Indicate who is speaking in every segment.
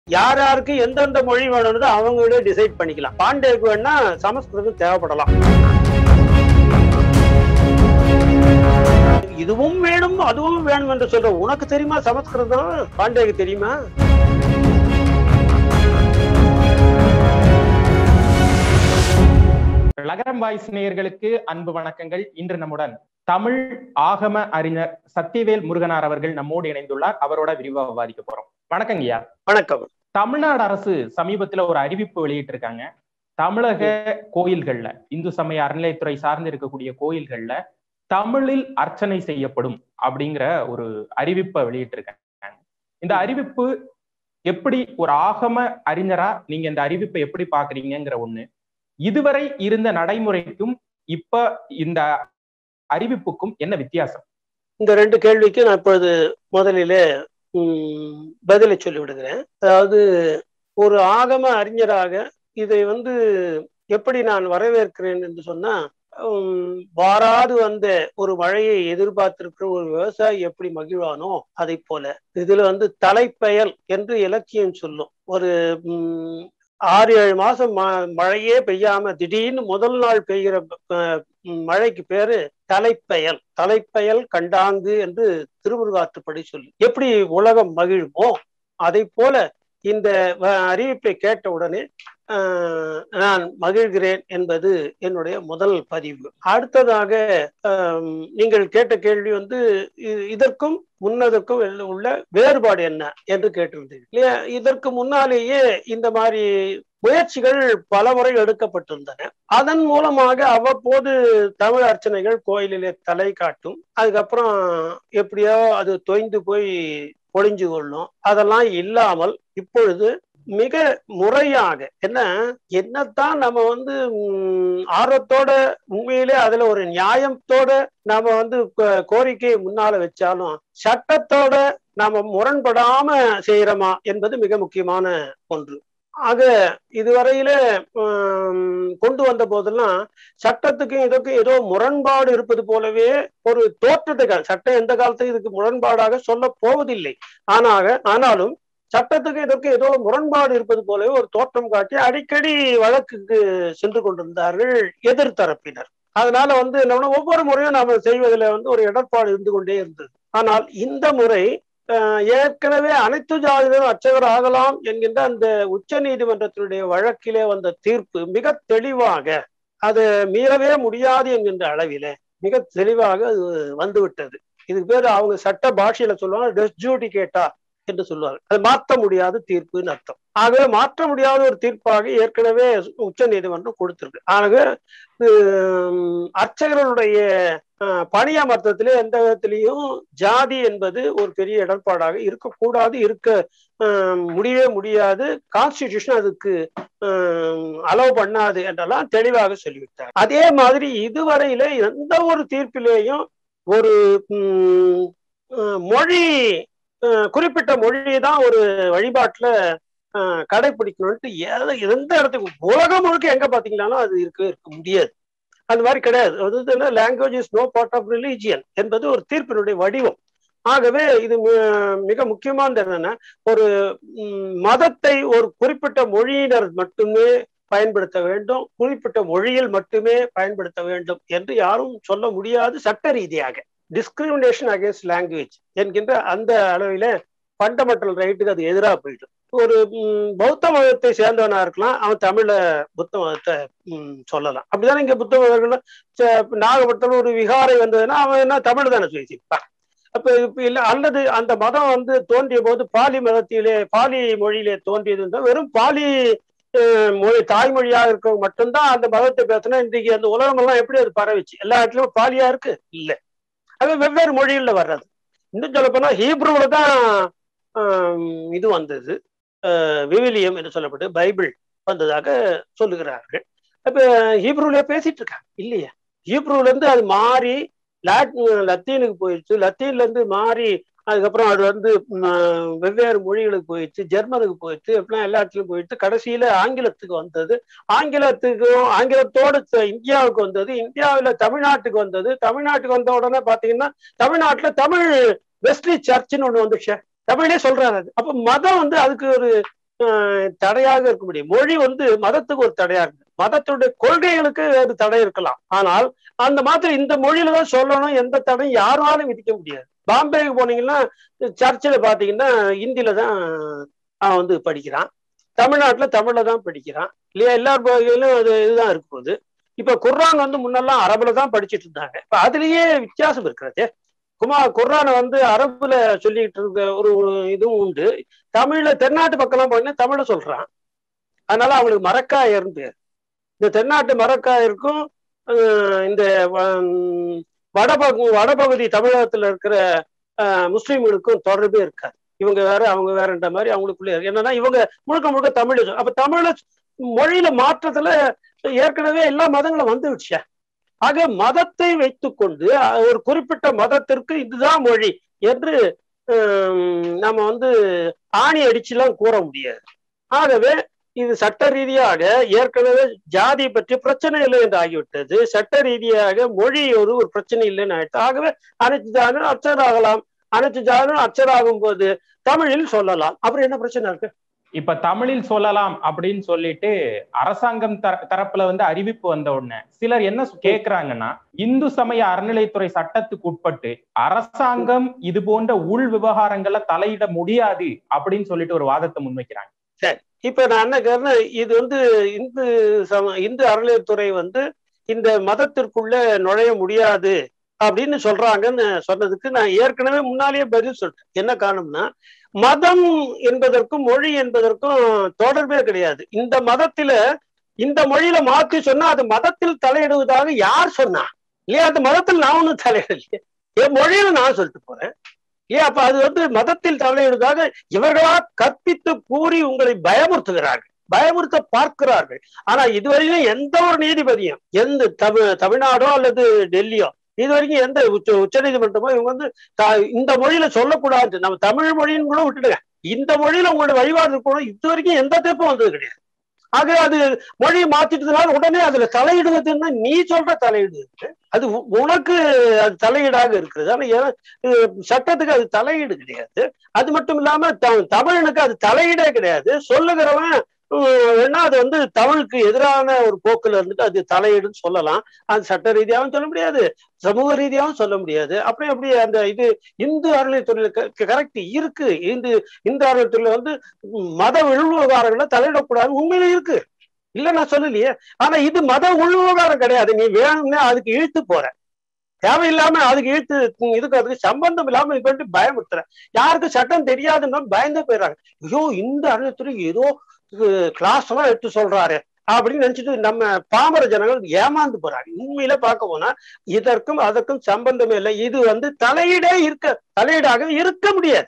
Speaker 1: யார் யாருக்கு எந்தெந்த மொழி வேணும்னு அவங்களே டிசைட் பண்ணிக்கலாம் பாண்டேக்கு வேணா சமஸ்கிருதம் தேவைப்படலாம் இதுவும் வேணும் அதுவும் வேணும் என்று சொல்ற உனக்கு தெரியுமா சமஸ்கிருதம் பாண்டேக்கு தெரியுமா
Speaker 2: லகரம் வாய்ஸ் நேயர்களுக்கு அன்பு வணக்கங்கள் இன்று நம்முடன் தமிழ் ஆகம அறிஞர் சத்தியவேல் முருகனார் அவர்கள் நம்மோடு இணைந்துள்ளார் அவரோட விரிவா விவாதிக்க போறோம் வணக்கங்க ஐயா
Speaker 1: வணக்கம்
Speaker 2: தமிழ்நாடு அரசு சமீபத்துல ஒரு அறிவிப்பு வெளியிட்டு இருக்காங்க தமிழக கோயில்கள்ல இந்து சமய அறநிலையத்துறை சார்ந்து இருக்கக்கூடிய கோயில்கள்ல தமிழில் அர்ச்சனை செய்யப்படும் அப்படிங்கிற ஒரு அறிவிப்பை வெளியிட்டு இருக்காங்க இந்த அறிவிப்பு எப்படி ஒரு ஆகம அறிஞரா நீங்க இந்த அறிவிப்பை எப்படி பாக்குறீங்கிற ஒண்ணு இதுவரை இருந்த நடைமுறைக்கும் இப்ப இந்த அறிவிப்புக்கும் என்ன வித்தியாசம்
Speaker 1: இந்த ரெண்டு கேள்விக்கு நான் இப்பொழுது முதலிலே உம், பதிலை சொல்லி விடுகிறேன் அதாவது ஒரு ஆகம அறிஞராக இதை வந்து எப்படி நான் வரவேற்கிறேன் என்று சொன்னா உம், வாராது வந்த ஒரு மழையை எதிர்பார்த்திருக்கிற ஒரு விவசாயி எப்படி மகிழ்வானோ அதை போல இதுல வந்து தலைப்பெயல் என்று இலக்கியம் சொல்லும் ஒரு உம், ஆறு ஏழு மாசம் ம- மழையே பெய்யாம திடீர்னு முதல் நாள் பெய்கிற அஹ், உம், மழைக்கு பேரு தலைப்பெயல் தலைப்பெயல் கண்டாங்கு என்று திருமுருகாற்றுப்படி சொல்லி எப்படி உலகம் மகிழுமோ அதை போல இந்த வ- அறிவிப்பை கேட்ட உடனே ஆஹ், நான் மகிழ்கிறேன் என்பது என்னுடைய முதல் பதிவு அடுத்ததாக ஆம், நீங்கள் கேட்ட கேள்வி வந்து இ- இதற்கும் முன்னதற்கும் உள்ள- உள்ள வேறுபாடு என்ன என்று கேட்டிருந்தீர்கள் இல்லையா இதற்கு முன்னாலேயே இந்த மாதிரி முயற்சிகள் பல முறை எடுக்கப்பட்டிருந்தன அதன் மூலமாக அவ்வப்போது தமிழ் அர்ச்சனைகள் கோயிலிலே தலை காட்டும் அதுக்கப்புறம் எப்படியோ அது தொய்ந்து போய் பொழிஞ்சு கொள்ளும் அதெல்லாம் இல்லாமல் இப்பொழுது மிக முறையாக என்ன என்னத்தான் நம்ம வந்து உம், ஆர்வத்தோட உண்மையிலே அதுல ஒரு நியாயத்தோட நாம வந்து கோ- கோரிக்கையை முன்னால வச்சாலும் சட்டத்தோட நாம முரண்படாம செய்யறோமா என்பது மிக முக்கியமான ஒன்று ஆக இதுவரையில உம், கொண்டு வந்த போதெல்லாம் சட்டத்துக்கும் இதுக்கும் ஏதோ முரண்பாடு இருப்பது போலவே ஒரு தோற்றத்துக்கு சட்டம் எந்த காலத்துக்கும் இதுக்கு முரண்பாடாக சொல்ல போவதில்லை ஆனாக ஆனாலும் சட்டத்துக்கு இதற்கு ஏதோ முரண்பாடு இருப்பது போலவே ஒரு தோற்றம் காட்டி அடிக்கடி வழக்குக்கு சென்று கொண்டிருந்தார்கள் எதிர்த்தரப்பினர் அதனால வந்து என்ன ஒவ்வொரு முறையும் நாம செய்வதில் வந்து ஒரு இடர்பாடு இருந்து கொண்டே இருந்தது ஆனால் இந்த முறை அஹ், ஏற்கனவே அனைத்து ஜாதியினரும் அர்ச்சகர் ஆகலாம் என்கின்ற அந்த உச்ச நீதிமன்றத்தினுடைய வழக்கிலே வந்த தீர்ப்பு மிக தெளிவாக அது மீறவே முடியாது என்கின்ற அளவிலே மிக தெளிவாக அது வந்துவிட்டது இதுக்கு பேர் அவங்க சட்ட பாஷையில சொல்லுவாங்க டெஸ்ஜூடிகேட்டா என்று சொல்லுவாங்க அது மாற்ற முடியாத தீர்ப்புன்னு அர்த்தம் ஆகவே மாற்ற முடியாத ஒரு தீர்ப்பாக ஏற்கனவே உச்ச நீதிமன்றம் கொடுத்திருக்கு ஆகவே ஹம், அர்ச்சகர்களுடைய அஹ், பணியமர்த்தத்திலே எந்த விதத்திலையும் ஜாதி என்பது ஒரு பெரிய இடர்பாடாக இருக்கக்கூடாது இருக்க ஹம், முடியவே முடியாது கான்ஸ்டிடியூஷன் அதுக்கு அலோவ் பண்ணாது என்றெல்லாம் தெளிவாக சொல்லிவிட்டார் அதே மாதிரி இதுவரையில எந்த ஒரு தீர்ப்பிலேயும் ஒரு ஹம், அஹ், மொழி அஹ், குறிப்பிட்ட மொழி தான் ஒரு வழிபாட்டுல அஹ், கடைபிடிக்கணும்ட்டு எத- எந்த இடத்துக்கு உலகம் முழுக்க எங்க பாத்தீங்கன்னாலும் அது இருக்க இருக்க முடியாது அந்த மாதிரி கிடையாது அது language is no part of religion என்பது ஒரு தீர்ப்பினுடைய வடிவம் ஆகவே இது மி- மிக முக்கியமானது என்னன்னா ஒரு ம், மதத்தை ஒரு குறிப்பிட்ட மொழியினர் மட்டுமே பயன்படுத்த வேண்டும் குறிப்பிட்ட மொழியில் மட்டுமே பயன்படுத்த வேண்டும் என்று யாரும் சொல்ல முடியாது சட்ட ரீதியாக டிஸ்கிரிமினேஷன் அகேன்ஸ்ட் லாங்குவேஜ் என்கின்ற அந்த அளவில ஃபண்டமெண்டல் ரைட்டுக்கு அது எதிராக போயிடும் ஒரு ம், பௌத்த மதத்தை சேர்ந்தவனா இருக்கலாம் அவன் தமிழ்ல புத்த மதத்தை ம், சொல்லலாம் அப்படிதானே இங்க புத்த மதங்கள் நாகப்பட்டினம் ஒரு விகாரை வந்ததுன்னா அவன் என்ன தமிழ் தானே பேசியிருப்பான் அப்ப இப்ப இல்ல அல்லது அந்த மதம் வந்து தோன்றிய போது பாலி மதத்திலே பாலி மொழியிலே தோன்றியது இருந்தா வெறும் பாலி அஹ், மொழி தாய்மொழியாக இருக்கவங்க மட்டும்தான் அந்த மதத்தை பேசினா இன்றைக்கு அந்த உலகம் எல்லாம் எப்படி அது பரவிச்சு எல்லா இடத்துலயும் பாலியா இருக்கு இல்ல அது வெவ்வேறு மொழிகள்ல வர்றது இன்னும் சொல்ல போனா ஹீப்ருவில தான் ஆம், இது வந்தது அஹ், விவிலியம் என்று சொல்லப்பட்டு பைபிள் வந்ததாக சொல்லுகிறார்கள் அப்ப ஹீப்ருவில பேசிட்டு இருக்காங்க இல்லையா ஹீப்ருவில இருந்து அது மாறி லாட்டின் லத்தீனுக்கு போயிடுச்சு லத்தீன்ல இருந்து மாறி அதுக்கப்புறம் அது வந்து ம், வெவ்வேறு மொழிகளுக்கு போயிடுச்சு ஜெர்மனுக்கு போயிடுச்சு எப்படிலாம் எல்லா இடத்துலயும் போயிடுச்சு கடைசியில ஆங்கிலத்துக்கு வந்தது ஆங்கிலத்துக்கும் ஆங்கிலத்தோடு ச- இந்தியாவுக்கு வந்தது இந்தியாவுல தமிழ்நாட்டுக்கு வந்தது தமிழ்நாட்டுக்கு வந்த உடனே பாத்தீங்கன்னா தமிழ்நாட்டுல தமிழ் வெஸ்ட்லி சர்ச்சுன்னு ஒண்ணு வந்துச்சு தமிழே சொல்றாரு அது அப்ப மதம் வந்து அதுக்கு ஒரு தடையாக இருக்க முடியும் மொழி வந்து மதத்துக்கு ஒரு தடையா இருக்கு மதத்துடைய கொள்கைகளுக்கு அது தடை இருக்கலாம் ஆனால் அந்த மாதிரி இந்த மொழியில தான் சொல்லணும் எந்த தடையும் யாராலும் விதிக்க முடியாது பாம்பேக்கு போனீங்கன்னா சர்ச்சில் பாத்தீங்கன்னா ஹிந்தியில தான் அவன் வந்து படிக்கிறான் தமிழ்நாட்டுல தமிழ்ல தான் படிக்கிறான் இல்லையா எல்லா பகுதியிலும் அது இதுதான் இருக்குது இப்ப குர்ரான் வந்து முன்னெல்லாம் அரபுல தான் படிச்சுட்டு இருந்தாங்க இப்ப அதுலயே வித்தியாசம் இருக்கிறது குமா குர்ரானை வந்து அரபுல சொல்லிட்டு இருக்க ஒரு இதுவும் உண்டு தமிழ்ல தென்னாட்டு பக்கம்லாம் போனீங்கன்னா தமிழ சொல்றான் அதனால அவங்களுக்கு மரக்காயர்னு பேர் இந்த தென்னாட்டு மரக்காயருக்கும் இந்த வடபகு வடபகுதி தமிழகத்துல இருக்கிற முஸ்லீம்களுக்கும் தொடர்பே இருக்காது இவங்க வேற அவங்க வேறன்ற மாதிரி அவங்களுக்குள்ளே இருக்கு என்னன்னா இவங்க முழுக்க முழுக்க தமிழ் அப்ப தமிழ மொழியில மாற்றத்துல ஏற்கனவே எல்லா மதங்களும் வந்துடுச்சு ஆக மதத்தை வைத்துக்கொண்டு ஒரு குறிப்பிட்ட மதத்திற்கு இதுதான் மொழி என்று நம்ம வந்து ஆணி அடிச்சுலாம் கூற முடியாது ஆகவே இது சட்ட ரீதியாக ஏற்கனவே ஜாதி பற்றி பிரச்சனை இல்லை என்று ஆகிவிட்டது சட்ட ரீதியாக மொழி ஒரு ஒரு பிரச்சனை இல்லைன்னு ஆயிடுச்சு ஆகவே அனைத்து ஜாதியும் அச்சராகலாம் அனைத்து ஜாதியும் அச்சராகும் போது தமிழில் சொல்லலாம் அப்புறம் என்ன பிரச்சனை இருக்கு
Speaker 2: இப்ப தமிழில் சொல்லலாம் அப்படின்னு சொல்லிட்டு அரசாங்கம் தரப்புல வந்து அறிவிப்பு வந்த உடனே சிலர் என்ன கேக்குறாங்கன்னா இந்து சமய அறநிலைத்துறை சட்டத்துக்கு உட்பட்டு அரசாங்கம் இது போன்ற உள் விவகாரங்கள்ல தலையிட முடியாது அப்படின்னு சொல்லிட்டு ஒரு வாதத்தை முன்வைக்கிறாங்க
Speaker 1: சரி இப்ப நான் என்ன கேட்கிறேன் இது வந்து இந்து சம இந்து அறநிலையத்துறை வந்து இந்த மதத்திற்குள்ள நுழைய முடியாது அப்படின்னு சொல்றாங்கன்னு சொன்னதுக்கு நான் ஏற்கனவே முன்னாலேயே பதில் சொல்லிட்டேன் என்ன காரணம்னா மதம் என்பதற்கும் மொழி என்பதற்கும் தொடர்பே கிடையாது இந்த மதத்தில இந்த மொழியில மாற்றி சொன்னா அது மதத்தில் தலையிடுவதாக யார் சொன்னா இல்லையா அந்த மதத்தில் நான் ஒன்றும் தலையிடலையே என் மொழியில நான் சொல்லிட்டு போறேன் ஏன் அப்ப அது வந்து மதத்தில் தலையிடுவதாக இவர்களா கற்பித்து கூறி உங்களை பயமுறுத்துகிறார்கள் பயமுறுத்த பார்க்கிறார்கள் ஆனா இதுவரையிலும் எந்த ஒரு நீதிபதியும் எந்த தமிழ் தமிழ்நாடோ அல்லது டெல்லியோ இது வரைக்கும் எந்த உச்ச உச்ச நீதிமன்றமோ இவங்க வந்து இந்த மொழியில சொல்லக்கூடாது நம்ம தமிழ் மொழின்னு கூட விட்டுடுங்க இந்த மொழியில உங்களோட வழிபாடு இருக்கணும் இது வரைக்கும் எந்த தப்பும் வந்தது கிடையாது ஆக அது மொழியை மாத்திட்டதுனால உடனே அதுல தலையிடுவதுன்னா நீ சொல்ற தலையீடு அது உனக்கு அது தலையீடாக இருக்கிறது ஆனா சட்டத்துக்கு அது தலையீடு கிடையாது அது மட்டும் இல்லாம தமிழனுக்கு அது தலையீடே கிடையாது சொல்லுகிறவன் வேணா அது வந்து தமிழுக்கு எதிரான ஒரு போக்குல இருந்துட்டு அது தலையீடுன்னு சொல்லலாம் அது சட்ட ரீதியாகவும் சொல்ல முடியாது சமூக ரீதியாகவும் சொல்ல முடியாது அப்படி அப்படி அந்த இது இந்து அறநிலையத்துறையில கரெக்ட் இருக்கு இந்து இந்து அறநிலையத்துறையில வந்து மத விவகாரங்களை தலையிடக்கூடாது உண்மையில இருக்கு இல்ல நான் சொல்லலையே ஆனா இது மத உள்விவகாரம் கிடையாது நீ வேணும்னே அதுக்கு இழுத்து போற தேவையில்லாம அதுக்கு இழுத்து இதுக்கு அதுக்கு சம்பந்தம் இல்லாம இது பயமுறுத்துற யாருக்கு சட்டம் தெரியாதுன்னு பயந்து போயிடுறாங்க ஐயோ இந்த அறநிலையத்துறை ஏதோ கிளாஸ் எல்லாம் எடுத்து சொல்றாரு அப்படின்னு நினைச்சிட்டு நம்ம பாமர ஜனங்கள் ஏமாந்து போறாங்க உண்மையில பார்க்க போனா இதற்கும் அதற்கும் சம்பந்தமே இல்லை இது வந்து தலையீடே இருக்க தலையீடாக இருக்க முடியாது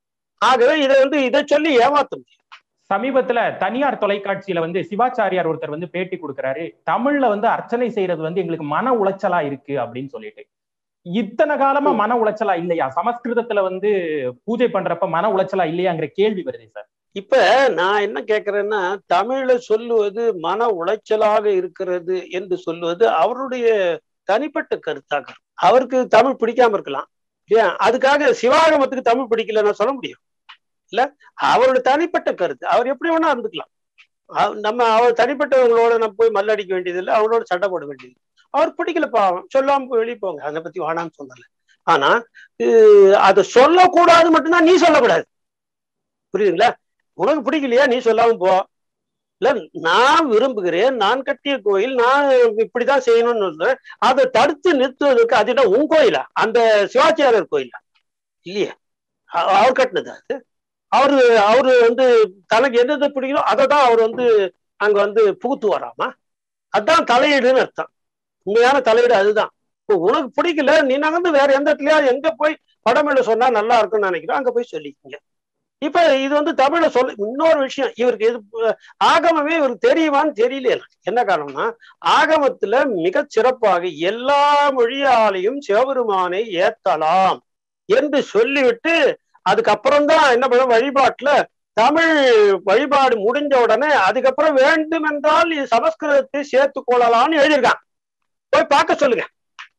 Speaker 1: ஆகவே இதை வந்து இதை சொல்லி ஏமாத்த முடியும்
Speaker 2: சமீபத்துல தனியார் தொலைக்காட்சியில வந்து சிவாச்சாரியார் ஒருத்தர் வந்து பேட்டி கொடுக்குறாரு தமிழ்ல வந்து அர்ச்சனை செய்யறது வந்து எங்களுக்கு மன உளைச்சலா இருக்கு அப்படின்னு சொல்லிட்டு இத்தனை காலமா மன உளைச்சலா இல்லையா சமஸ்கிருதத்துல வந்து பூஜை பண்றப்ப மன உளைச்சலா இல்லையாங்கிற கேள்வி வருது சார்
Speaker 1: இப்ப நான் என்ன கேக்குறேன்னா தமிழ்ல சொல்லுவது மன உளைச்சலாக இருக்கிறது என்று சொல்லுவது அவருடைய தனிப்பட்ட கருத்தாக அவருக்கு தமிழ் பிடிக்காம இருக்கலாம் ஏன் அதுக்காக சிவாகமத்துக்கு தமிழ் பிடிக்கலன்னு சொல்ல முடியும் இல்ல அவரோட தனிப்பட்ட கருத்து அவர் எப்படி வேணா இருந்துக்கலாம் நம்ம அவர் தனிப்பட்டவங்களோட நம்ம போய் மல்லடிக்க வேண்டியது இல்லை அவங்களோட சண்டை போட வேண்டியது அவர் பிடிக்கல பாவம் சொல்லாம போய் வெளியே போங்க அதை பத்தி வேணாம்னு சொல்லல ஆனா அதை சொல்லக்கூடாது மட்டும்தான் நீ சொல்லக்கூடாது புரியுதுங்களா உனக்கு பிடிக்கலையா நீ சொல்லாம போ இல்ல நான் விரும்புகிறேன் நான் கட்டிய கோயில் நான் இப்படிதான் செய்யணும்னு சொல்றேன் அதை தடுத்து நிறுத்துவதற்கு அதுனா உன் கோயிலா அந்த சிவாச்சாரியர் கோயிலா இல்லையா அவர் கட்டினது அது அவரு அவரு வந்து தனக்கு எது பிடிக்கணும் அதை தான் அவர் வந்து அங்க வந்து புகுத்து வராமா அதுதான் தலையீடுன்னு அர்த்தம் உண்மையான தலையீடு அதுதான் இப்போ உனக்கு பிடிக்கல நீ நகர்ந்து வேற எந்த இடத்துலயா எங்க போய் படமேல சொன்னா நல்லா இருக்கும்னு நினைக்கிறோம் அங்க போய் சொல்லிக்கீங்க இப்ப இது வந்து தமிழ்ல சொல்ல இன்னொரு விஷயம் இவருக்கு எது ஆகமமே இவருக்கு தெரியுமான்னு தெரியல என்ன காரணம்னா ஆகமத்துல மிக சிறப்பாக எல்லா மொழியாலையும் சிவபெருமானை ஏத்தலாம் என்று சொல்லிவிட்டு அதுக்கப்புறம் தான் என்ன பண்ண வழிபாட்டுல தமிழ் வழிபாடு முடிஞ்ச உடனே அதுக்கப்புறம் வேண்டும் என்றால் சமஸ்கிருதத்தை சேர்த்து கொள்ளலாம்னு எழுதியிருக்கான் போய் பார்க்க சொல்லுங்க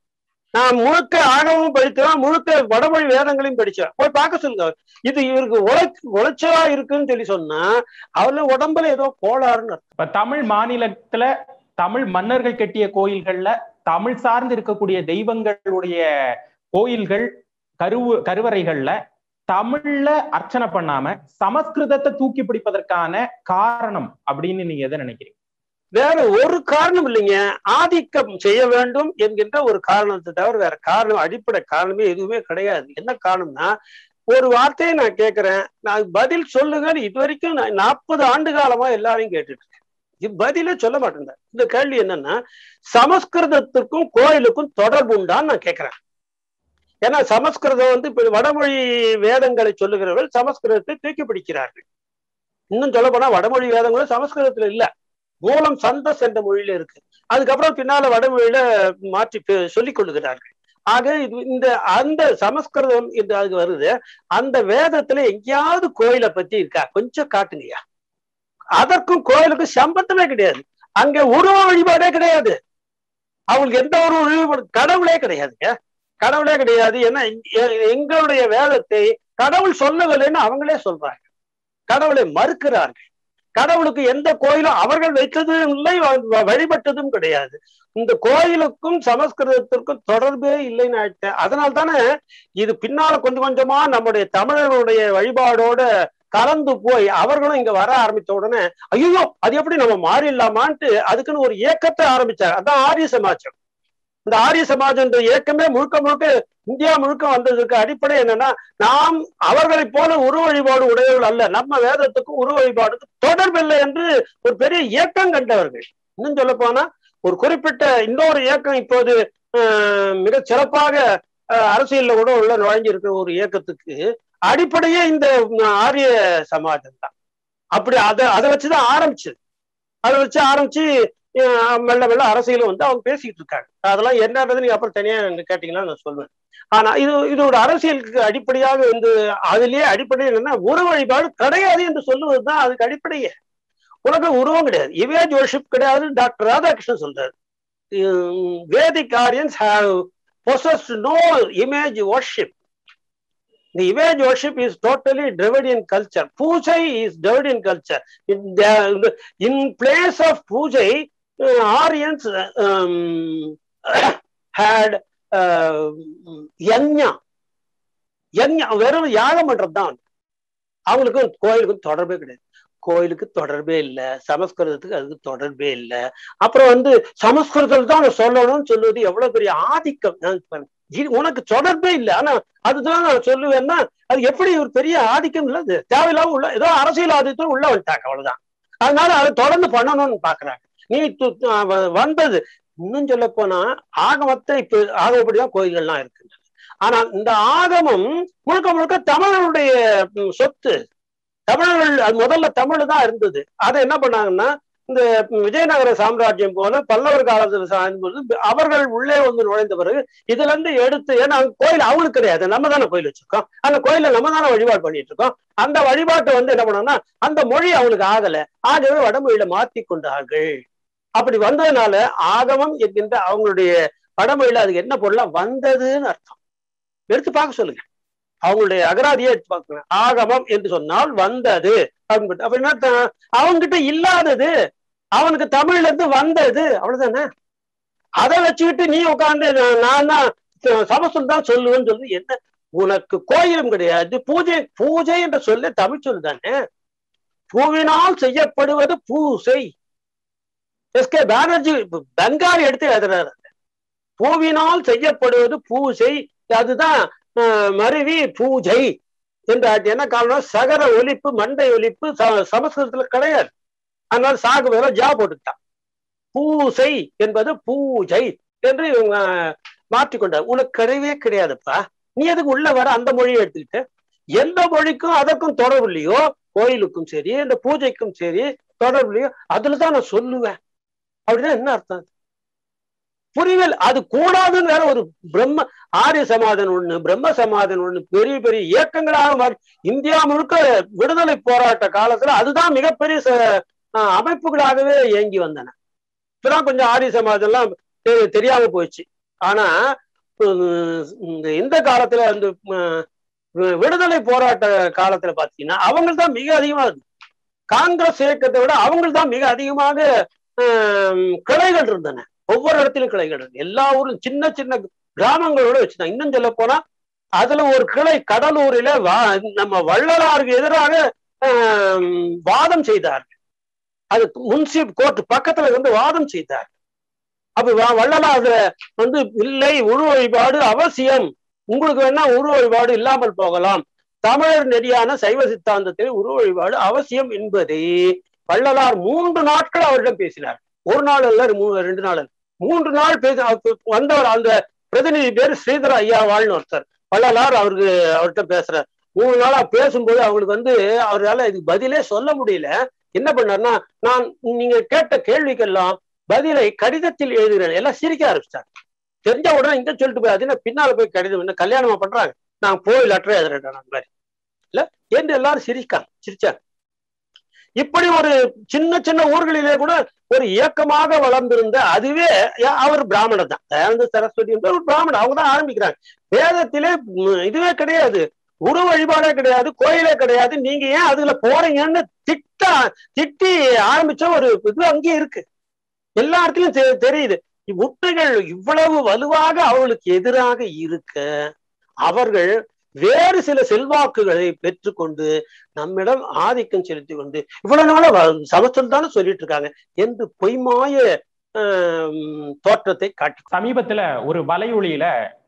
Speaker 1: நான் முழுக்க ஆகமும் படித்தேன் முழுக்க வடமொழி வேதங்களையும் படிச்சேன் போய் பார்க்க சொல்லுங்க இது இவருக்கு உழை உளைச்சலா இருக்குன்னு சொல்லி சொன்னா அவர்ல உடம்புல ஏதோ கோளாறுன்னு அர்த்தம்.
Speaker 2: இப்ப தமிழ் மாநிலத்துல தமிழ் மன்னர்கள் கட்டிய கோயில்கள்ல தமிழ் சார்ந்து இருக்கக்கூடிய தெய்வங்களுடைய கோயில்கள் கருவு கருவறைகள்ல தமிழ்ல அர்ச்சனை பண்ணாம சமஸ்கிருதத்தை தூக்கி பிடிப்பதற்கான காரணம் அப்படின்னு நீங்க எதை நினைக்கிறீங்க
Speaker 1: வேற ஒரு காரணம் இல்லைங்க ஆதிக்கம் செய்ய வேண்டும் என்கின்ற ஒரு காரணத்தை தவிர வேற காரணம் அடிப்படை காரணமே எதுவுமே கிடையாது என்ன காரணம்னா ஒரு வார்த்தையை நான் கேட்கிறேன் நான் பதில் சொல்லுங்கன்னு இது வரைக்கும் நான் நாற்பது ஆண்டு காலமா எல்லாரையும் கேட்டுட்டு இருக்கேன் இது பதிலே சொல்ல மாட்டேன் இந்த கேள்வி என்னன்னா சமஸ்கிருதத்துக்கும் கோயிலுக்கும் தொடர்பு உண்டான்னு நான் கேட்கிறேன் ஏன்னா சமஸ்கிருதம் வந்து இப்ப வடமொழி வேதங்களை சொல்லுகிறவர்கள் சமஸ்கிருதத்தை தூக்கி பிடிக்கிறார்கள் இன்னும் சொல்ல போனா வடமொழி வேதங்களும் சமஸ்கிருதத்துல இல்ல மூலம் சந்தஸ் என்ற மொழியில இருக்கு அதுக்கப்புறம் பின்னால வடமொழியில மாற்றி பே- சொல்லிக் கொள்ளுகிறார்கள் ஆக இது இந்த அந்த சமஸ்கிருதம் என்று அது வருது அந்த வேதத்துல எங்கேயாவது கோயிலை பத்தி இருக்கா கொஞ்சம் காட்டுங்கய்யா அதற்கும் கோயிலுக்கும் சம்பந்தமே கிடையாது அங்க உருவ வழிபாடே கிடையாது அவங்களுக்கு எந்த ஒரு வழிபாடு கடவுளே கிடையாதுங்க கடவுளே கிடையாது ஏன்னா எ- எங்களுடைய வேதத்தை கடவுள் சொல்லவில்லைன்னு அவங்களே சொல்றாங்க கடவுளை மறுக்கிறார்கள் கடவுளுக்கு எந்த கோயிலும் அவர்கள் வைத்ததும் இல்லை வ- வழிபட்டதும் கிடையாது இந்த கோயிலுக்கும் சமஸ்கிருதத்திற்கும் தொடர்பே இல்லைன்னு ஆயிட்டேன் அதனால தானே இது பின்னால கொஞ்சம் கொஞ்சமா நம்முடைய தமிழர்களுடைய வழிபாடோட கலந்து போய் அவர்களும் இங்க வர ஆரம்பித்த உடனே ஐயோ அது எப்படி நம்ம மாறிடலாமான்ட்டு அதுக்குன்னு ஒரு இயக்கத்தை ஆரம்பிச்சாங்க அதான் ஆரிய சமாஜம் இந்த ஆரிய சமாஜம் இயக்கமே முழுக்க முழுக்க இந்தியா முழுக்க வந்ததுக்கு அடிப்படை என்னன்னா நாம் அவர்களை போல உருவ வழிபாடு உடையவர்கள் அல்ல நம்ம வேதத்துக்கும் உருவ வழிபாடுக்கு தொடர்பில்லை என்று ஒரு பெரிய இயக்கம் கண்டவர்கள் இன்னும் சொல்ல போனா ஒரு குறிப்பிட்ட இன்னொரு இயக்கம் இப்போது ஆஹ், மிக சிறப்பாக ஆஹ், அரசியல்ல கூட உள்ள நுழைஞ்சிருக்கிற ஒரு இயக்கத்துக்கு அடிப்படையே இந்த ஆரிய சமாஜம் தான் அப்படி அதை அதை வச்சுதான் ஆரம்பிச்சது அதை வச்சு ஆரம்பிச்சு அஹ், மெல்ல மெல்ல அரசியல வந்து அவங்க பேசிட்டு இருக்காங்க அதெல்லாம் என்னன்றது நீங்க அப்புறம் தனியா எனக்கு கேட்டீங்கன்னா நான் சொல்லுவேன் ஆனா இது இது ஒரு அரசியலுக்கு அடிப்படையாக வந்து அதுலயே அடிப்படை என்னன்னா உருவ வழிபாடு கிடையாது என்று சொல்லுவதுதான் அதுக்கு அடிப்படையே உலக உருவம் கிடையாது இமேஜ் வர்ஷிப் கிடையாது டாக்டர் ராதாகிருஷ்ணன் சொல்றாரு Vedic Aryans have possessed no image worship The image worship is totally Dravidian culture. Pujai is Dravidian culture. In, the, in place of Pujai, uh, Aryans uh, um, had uh, யஞ்ஞா யஞ்ஞா வெறும் யாகம் பண்றதுதான் அவங்களுக்கும் கோயிலுக்கும் தொடர்பே கிடையாது கோயிலுக்கு தொடர்பே இல்லை சமஸ்கிருதத்துக்கு அதுக்கு தொடர்பே இல்லை அப்புறம் வந்து சமஸ்கிருதத்தில் தான் சொல்லணும்னு சொல்லுவது எவ்வளவு பெரிய ஆதிக்கம் நான் பாருங்க. இது உனக்கு தொடர்பே இல்லை ஆனா அதுதான் நான் சொல்லுவேன்னா அது எப்படி ஒரு பெரிய ஆதிக்கம் இல்லை அது தேவையில்லாம உள்ள ஏதோ அரசியல் ஆதிக்கம் உள்ள வந்துட்டாங்க அவ்வளவுதான் அதனால அதை தொடர்ந்து பண்ணணும்னு பாக்குறாங்க நீ து- அஹ் வ- வந்தது இன்னும் சொல்ல போனா ஆகமத்தை இப்ப ஆகமப்படிதான் கோயில்கள்லாம் இருக்கு ஆனா இந்த ஆகமம் முழுக்க முழுக்க தமிழர்களுடைய ம், சொத்து தமிழர்கள் அது முதல்ல தமிழ் தான் இருந்தது அதை என்ன பண்ணாங்கன்னா இந்த விஜயநகர சாம்ராஜ்யம் போல பல்லவர் காலத்துல சார்ந்தபோது அவர்கள் உள்ளே வந்து நுழைந்த பிறகு இதுல இருந்து எடுத்து ஏன்னா அங்க கோயில் அவங்களுக்கு கிடையாது நம்ம தானே கோயில் வச்சிருக்கோம் அந்த கோயில நம்ம தானே வழிபாடு பண்ணிட்டு இருக்கோம் அந்த வழிபாட்டை வந்து என்ன பண்ணோம்னா அந்த மொழி அவங்களுக்கு ஆகல ஆகவே வடமொழியில மாத்தி கொண்டார்கள் அப்படி வந்ததுனால ஆகமம் என்கின்ற அவங்களுடைய வடமொழியில அதுக்கு என்ன பொருளா வந்ததுன்னு அர்த்தம் எடுத்து பார்க்க சொல்லுங்க அவங்களுடைய அகராதியே எடுத்து பார்க்கணும் ஆகமம் என்று சொன்னால் வந்தது அப்படின்னு அப்படின்னா த- அவன்கிட்ட இல்லாதது அவனுக்கு தமிழ்ல இருந்து வந்தது அவ்வளவுதானே அதை வச்சுக்கிட்டு நீ உட்காந்து நான் தான் சமஸ்கிருதம் தான் சொல்லுவேன்னு சொல்லி என்ன உனக்கு கோயிலும் கிடையாது பூஜை பூஜை என்ற சொல்ல தமிழ் சொல் தானே பூவினால் செய்யப்படுவது பூசை எஸ் கே பானர்ஜி பெங்காலி எடுத்து எழுதுறாரு பூவினால் செய்யப்படுவது பூசை அதுதான் அஹ், மருவி பூஜை என்று ஆச்சு. என்ன காரணம் சகர ஒலிப்பு மண்டை ஒலிப்பு ச- சமஸ்கிருதத்துல கிடையாது அதனால சாகு வேற ஜா போட்டுக்கிட்டான் பூசை என்பது பூஜை என்று இவங்க மாற்றிக்கொண்டார் உனக்கு கிடையவே கிடையாதுப்பா நீ எதுக்கு உள்ள வர அந்த மொழியை எடுத்துக்கிட்டு எந்த மொழிக்கும் அதற்கும் தொடர்பு இல்லையோ கோயிலுக்கும் சரி இந்த பூஜைக்கும் சரி தொடர்பு இல்லையோ அதுலதான் நான் சொல்லுவேன் அப்படின்னா என்ன அர்த்தம் புரியல அது கூடாதுன்னு வேற ஒரு பிரம்ம ஆரிய சமாதன் ஒண்ணு பிரம்ம சமாதன் ஒண்ணு பெரிய பெரிய இயக்கங்களாக மாறி இந்தியா முழுக்க விடுதலை போராட்ட காலத்துல அதுதான் மிகப்பெரிய ச- ஆஹ் அமைப்புகளாகவே இயங்கி வந்தன இப்பதான் கொஞ்சம் ஆரிய சமாஜம் எல்லாம் தெ- தெரியாம போயிடுச்சு ஆனா இந்த இந்த காலத்துல அந்த விடுதலை போராட்ட காலத்துல பாத்தீங்கன்னா அவங்க தான் மிக அதிகமா இருக்கு காங்கிரஸ் இயக்கத்தை விட அவங்க தான் மிக அதிகமாக கிளைகள் இருந்தன ஒவ்வொரு இடத்திலும் கிளைகள் இருக்கு எல்லா ஊரும் சின்ன சின்ன கிராமங்களோட வச்சுதான் இன்னும் சொல்ல போனா அதுல ஒரு கிளை கடலூரில வா நம்ம வள்ளலாருக்கு எதிராக வாதம் செய்தார்கள் அது முன்சிப் கோர்ட் பக்கத்துல இருந்து வாதம் செய்தார்கள் அப்ப வள்ளலார் வந்து இல்லை உரு வழிபாடு அவசியம் உங்களுக்கு வேணா உரு வழிபாடு இல்லாமல் போகலாம் தமிழர் நெறியான சைவ சித்தாந்தத்தில் உரு வழிபாடு அவசியம் என்பதை வள்ளலார் மூன்று நாட்கள் அவரிடம் பேசினார் ஒரு நாள் அல்ல ரெண்டு நாள் அல்ல மூன்று நாள் பேச வந்தவர் அந்த பிரதிநிதி பேர் ஸ்ரீதர ஐயா வாழ்னு ஒருத்தர் வள்ளலார் அவருக்கு அவர்கிட்ட பேசுறார் மூணு நாளா பேசும்போது அவங்களுக்கு வந்து அவரால் இதுக்கு பதிலே சொல்ல முடியல என்ன பண்ணார்னா நான் நீங்க கேட்ட கேள்விக்கெல்லாம் பதிலை கடிதத்தில் எழுதுகிறேன் எல்லாம் சிரிக்க ஆரம்பிச்சிட்டாங்க தெரிஞ்ச உடனே இங்க சொல்லிட்டு போய் அது பின்னால போய் கடிதம் என்ன கல்யாணமா பண்றாங்க நான் போய் லெட்டர் எழுதுறேன் அந்த மாதிரி இல்ல என்று எல்லாரும் சிரிக்காங்க சிரிச்சாங்க இப்படி ஒரு சின்ன சின்ன ஊர்களிலே கூட ஒரு இயக்கமாக வளர்ந்திருந்த அதுவே அவர் பிராமணர் தான் தயானந்த சரஸ்வதி என்ற ஒரு பிராமணர் அவங்க தான் ஆரம்பிக்கிறாங்க வேதத்திலே இதுவே கிடையாது குரு வழிபாடே கிடையாது கோயிலே கிடையாது நீங்க ஏன் அதுல போறீங்கன்னு திட்ட திட்டி ஆரம்பிச்ச ஒரு இது அங்கேயே இருக்கு எல்லா இடத்துலயும் தெரியுது முட்டைகள் இவ்வளவு வலுவாக அவர்களுக்கு எதிராக இருக்க அவர்கள் வேறு சில செல்வாக்குகளை பெற்றுக்கொண்டு நம்மிடம் ஆதிக்கம் செலுத்தி கொண்டு இவ்வளவு நாள சமஸ்தம் தானே சொல்லிட்டு இருக்காங்க என்று பொய்மாய தோற்றத்தை காட்டி
Speaker 2: சமீபத்துல ஒரு வலையொலியில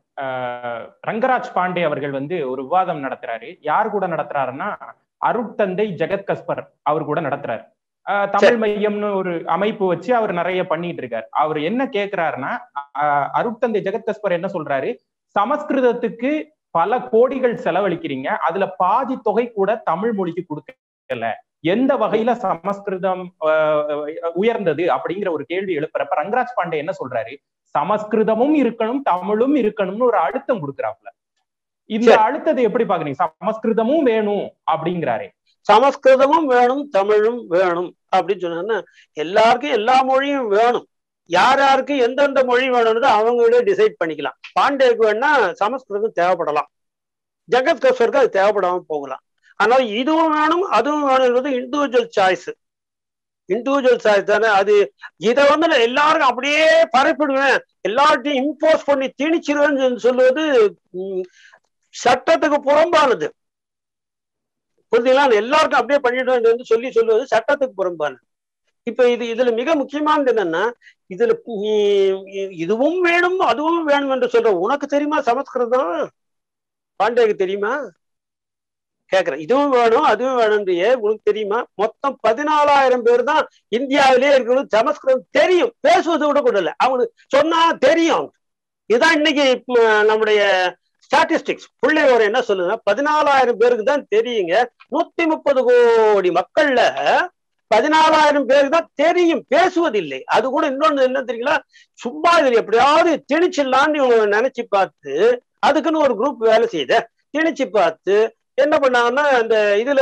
Speaker 2: ரங்கராஜ் பாண்டே அவர்கள் வந்து ஒரு விவாதம் நடத்துறாரு யார் கூட நடத்துறாருன்னா அருட்தந்தை ஜெகத் கஸ்பர் அவர் கூட நடத்துறாரு தமிழ் மையம்னு ஒரு அமைப்பு வச்சு அவர் நிறைய பண்ணிட்டு இருக்காரு அவர் என்ன கேக்குறாருன்னா அருட்தந்தை ஜெகத் கஸ்பர் என்ன சொல்றாரு சமஸ்கிருதத்துக்கு பல கோடிகள் செலவழிக்கிறீங்க அதுல பாதி தொகை கூட தமிழ் மொழிக்கு கொடுக்கல எந்த வகையில சமஸ்கிருதம் உயர்ந்தது அப்படிங்கிற ஒரு கேள்வி எழுப்புறப்ப ரங்கராஜ் பாண்டே என்ன சொல்றாரு சமஸ்கிருதமும் இருக்கணும் தமிழும் இருக்கணும்னு ஒரு அழுத்தம் கொடுக்குறாப்ல இந்த அழுத்தத்தை எப்படி பாக்குறீங்க சமஸ்கிருதமும் வேணும் அப்படிங்கிறாரு
Speaker 1: சமஸ்கிருதமும் வேணும் தமிழும் வேணும் அப்படின்னு சொன்னா எல்லாருக்கும் எல்லா மொழியும் வேணும் யார் யாருக்கு எந்தெந்த மொழி வேணும்னு அவங்களே டிசைட் பண்ணிக்கலாம் பாண்டேக்கு வேணா சமஸ்கிருதம் தேவைப்படலாம் ஜெகத் கஸ்வருக்கு அது தேவைப்படாம போகலாம் ஆனால் இதுவும் வேணும் அதுவும் வேணும் என்பது இண்டிவிஜுவல் சாய்ஸ் இண்டிவிஜுவல் சாய்ஸ் தானே அது இதை வந்து நான் எல்லாருக்கும் அப்படியே பரப்பிடுவேன் எல்லார்ட்டையும் இம்போஸ் பண்ணி திணிச்சிருவேன்னு சொல்லுவது சட்டத்துக்கு புறம்பானது புரிஞ்சுங்களா எல்லாருக்கும் அப்படியே பண்ணிடுவேன் சொல்லி சொல்லுவது சட்டத்துக்கு புறம்பானது இப்ப இது இதுல மிக முக்கியமானது என்னன்னா இதுல நீ இதுவும் வேணும் அதுவும் வேணும் என்று சொல்ற உனக்கு தெரியுமா சமஸ்கிருதம் பாண்டேக்கு தெரியுமா கேக்குறேன் இதுவும் வேணும் அதுவும் வேணும்ன்றியே உனக்கு தெரியுமா மொத்தம் பதினாலாயிரம் பேர் தான் இந்தியாவிலேயே இருக்கிறது சமஸ்கிருதம் தெரியும் பேசுவது கூட கூட இல்லை அவனுக்கு சொன்னா தெரியும் இதுதான் இன்னைக்கு நம்முடைய ஸ்டாட்டிஸ்டிக்ஸ் பிள்ளையோர் என்ன சொல்லுங்க பதினாலாயிரம் பேருக்கு தான் தெரியுங்க நூத்தி முப்பது கோடி மக்கள்ல பதினாலாயிரம் பேருக்கு தான் தெரியும் பேசுவதில்லை அது கூட இன்னொன்னு என்ன தெரியுங்களா சும்மா இதில் எப்படியாவது திணிச்சிடலான்னு இவங்க நினைச்சு பார்த்து அதுக்குன்னு ஒரு குரூப் வேலை செய்த திணிச்சு பார்த்து என்ன பண்ணாங்கன்னா அந்த இதுல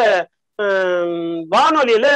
Speaker 1: வானொலியில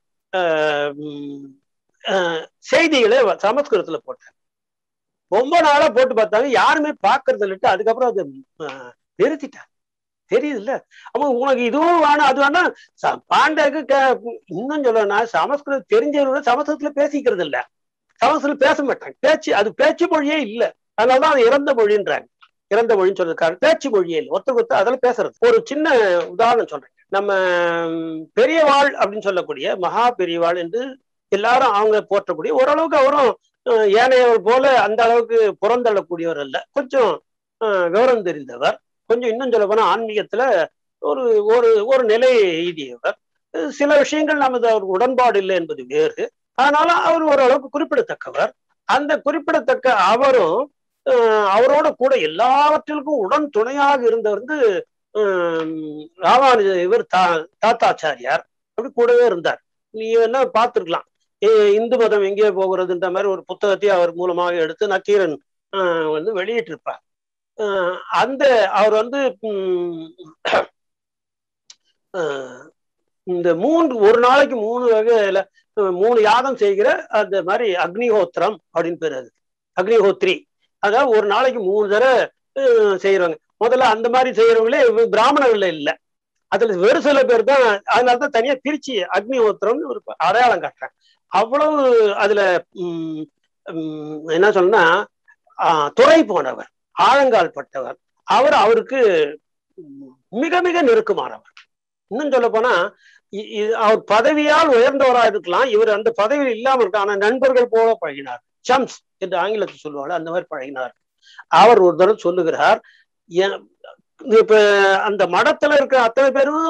Speaker 1: செய்திகளை சமஸ்கிருதத்துல போட்டாங்க ரொம்ப நாளா போட்டு பார்த்தாங்க யாருமே பாக்குறது இல்லட்டு அதுக்கப்புறம் அதை நிறுத்திட்டாங்க தெரியுது இல்ல அப்ப உனக்கு இதுவும் வேணும் அது வேணா பாண்டேக்கு இன்னும் சொல்லணும்னா சமஸ்கிருதம் தெரிஞ்சவங்க சமஸ்கிருதத்துல பேசிக்கிறது இல்ல சமஸ்கிருதம் பேச மாட்டாங்க பேச்சு அது பேச்சு மொழியே இல்ல அதனாலதான் அது இறந்த மொழின்றாங்க இறந்த மொழின்னு சொல்றதுக்காக பேச்சு மொழியே இல்லை ஒருத்தர் ஒருத்தர் அதில் பேசுறது ஒரு சின்ன உதாரணம் சொல்றேன் நம்ம பெரியவாள் அப்படின்னு சொல்லக்கூடிய மகா பெரியவாள் என்று எல்லாரும் அவங்க போற்றக்கூடிய ஓரளவுக்கு அவரும் ஏனையவர் போல அந்த அளவுக்கு புறந்தள்ளக்கூடியவர் அல்ல கொஞ்சம் விவரம் தெரிந்தவர் கொஞ்சம் இன்னும் சொல்ல போனா ஆன்மீகத்துல ஒரு ஒரு ஒரு நிலை எய்தியவர் சில விஷயங்கள் நமது அவருக்கு உடன்பாடு இல்லை என்பது வேறு அதனால அவர் ஓரளவுக்கு குறிப்பிடத்தக்கவர் அந்த குறிப்பிடத்தக்க அவரும் அவரோட கூட எல்லாவற்றிற்கும் உடன் துணையாக இருந்தவர் வந்து ராமானுஜ இவர் தா தாத்தாச்சாரியார் அப்படி கூடவே இருந்தார் நீ என்ன பார்த்துருக்கலாம் இந்து மதம் எங்கே போகிறதுன்ற மாதிரி ஒரு புத்தகத்தையும் அவர் மூலமாக எடுத்து நக்கீரன் வந்து வெளியிட்டிருப்பார் அந்த அவர் வந்து இந்த மூன்று ஒரு நாளைக்கு மூணு வகையில மூணு யாகம் செய்கிற அந்த மாதிரி அக்னிஹோத்திரம் அப்படின்னு பேர் அது அக்னிஹோத்ரி அதாவது ஒரு நாளைக்கு மூணு தடவை அஹ், செய்யறவங்க முதல்ல அந்த மாதிரி செய்யறவங்களே பிராமணர்கள்ல இல்ல அதுல வெறு சில பேர் தான் அதனால தான் தனியா பிரிச்சு அக்னி ஓத்திரம்னு ஒரு அடையாளம் காட்டுறேன் அவ்வளவு அதுல உம் உம் என்ன சொன்னா ஆஹ், துறை போனவர் ஆழங்கால் பட்டவர் அவர் அவருக்கு உம், மிக மிக நெருக்கமானவர் இன்னும் சொல்ல போனா இ- இ- அவர் பதவியால் உயர்ந்தவராக இருக்கலாம் இவர் அந்த பதவியில் இல்லாம இருக்க ஆனா நண்பர்கள் போல பழகினார் சம்ஸ் என்று ஆங்கிலத்தில் சொல்லுவாங்க அந்த மாதிரி பழகினார் அவர் ஒரு தடவை சொல்லுகிறார் எ- இப்ப அந்த மடத்துல இருக்க அத்தனை பேரும்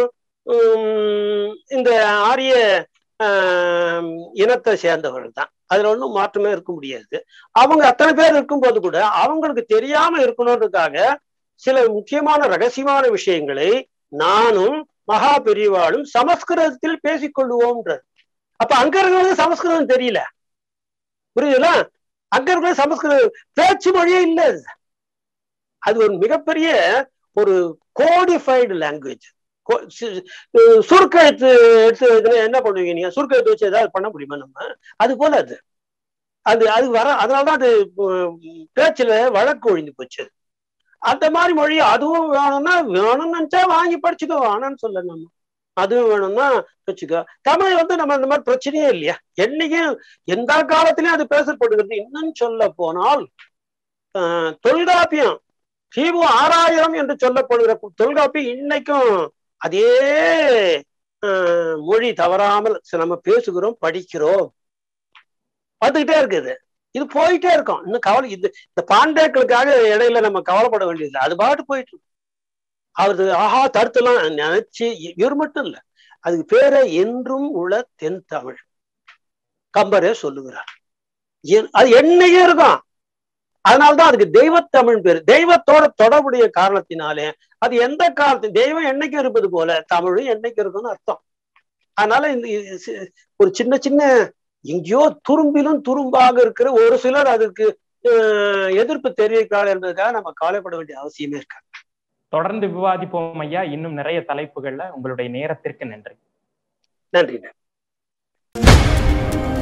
Speaker 1: உம், இந்த ஆரிய ஆஹ், இனத்தை சேர்ந்தவர்கள் தான் அதுல ஒன்றும் மாற்றமே இருக்க முடியாது அவங்க அத்தனை பேர் இருக்கும்போது கூட அவங்களுக்கு தெரியாம இருக்கணுன்றதுக்காக சில முக்கியமான ரகசியமான விஷயங்களை நானும் மகா பெரியவாளும் சமஸ்கிருதத்தில் பேசிக்கொள்வோம்ன்றது அப்ப அங்க இருக்கிறவங்க சமஸ்கிருதம் தெரியல புரியுதுல அங்க இருக்கிற சமஸ்கிருதம் பேச்சு மொழியே இல்ல அது. அது ஒரு மிகப்பெரிய ஒரு கோடிஃபைடு லாங்குவேஜ் சுருக்கெழுத்து எடுத்து இதுல என்ன பண்ணுவீங்க நீங்க சுருக்கெழுத்து வச்சு ஏதாவது பண்ண முடியுமா நம்ம அது போல அது அது அது வர அதனாலதான் அது உம், பேச்சுல வழக்கு ஒழிந்து போச்சு அது. அந்த மாதிரி மொழி அதுவும் வேணும்னா வேணும்னு நினைச்சா வாங்கி படிச்சுக்கோ வேணாம்னு சொல்ல நம்ம அதுவும் வேணும்னா வச்சுக்கோ தமிழ் வந்து நம்ம அந்த மாதிரி பிரச்சனையே இல்லையா என்னைக்கும் எந்த காலத்திலயும் அது பேசப்படுகிறது இன்னும் சொல்ல போனால் ஆஹ், தொல்காப்பியம் கிமு ஆறாயிரம் என்று சொல்லப்படுகிற தொல்காப்பியம் இன்னைக்கும் அதே ஆஹ், மொழி தவறாமல் நம்ம பேசுகிறோம் படிக்கிறோம் வந்துகிட்டே இருக்குது இது போயிட்டே இருக்கும் இன்னும் கவலை இது இந்த பாண்டேக்களுக்காக இடையில நம்ம கவலைப்பட வேண்டியது அது பாட்டு போயிட்டு இருக்கு. அவரு ஆஹா தடுத்துலாம் நினைச்சு இ- இவர் மட்டும் இல்ல அதுக்கு பேரை என்றும் உள்ள தென் தமிழ் கம்பரே சொல்லுகிறார் என்- அது என்னைக்கும் இருக்கும் அதனாலதான் அதுக்கு தெய்வத்தமிழ் பேரு தெய்வத்தோட தொடர்புடைய காரணத்தினாலே அது எந்த காலத்து தெய்வம் என்னைக்கும் இருப்பது போல தமிழும் என்னைக்கும் இருக்கும்னு அர்த்தம் அதனால இந்த இது சி- ஒரு சின்ன சின்ன எங்கேயோ துரும்பிலும் துரும்பாக இருக்கிற ஒரு சிலர் அதுக்கு அஹ், எதிர்ப்பு தெரிவிக்கிறார்கள் என்பதற்காக நம்ம கவலைப்பட வேண்டிய அவசியமே இருக்காது
Speaker 2: தொடர்ந்து விவாதிப்போம் ஐயா இன்னும் நிறைய தலைப்புகள்ல உங்களுடைய நேரத்திற்கு நன்றி
Speaker 1: நன்றி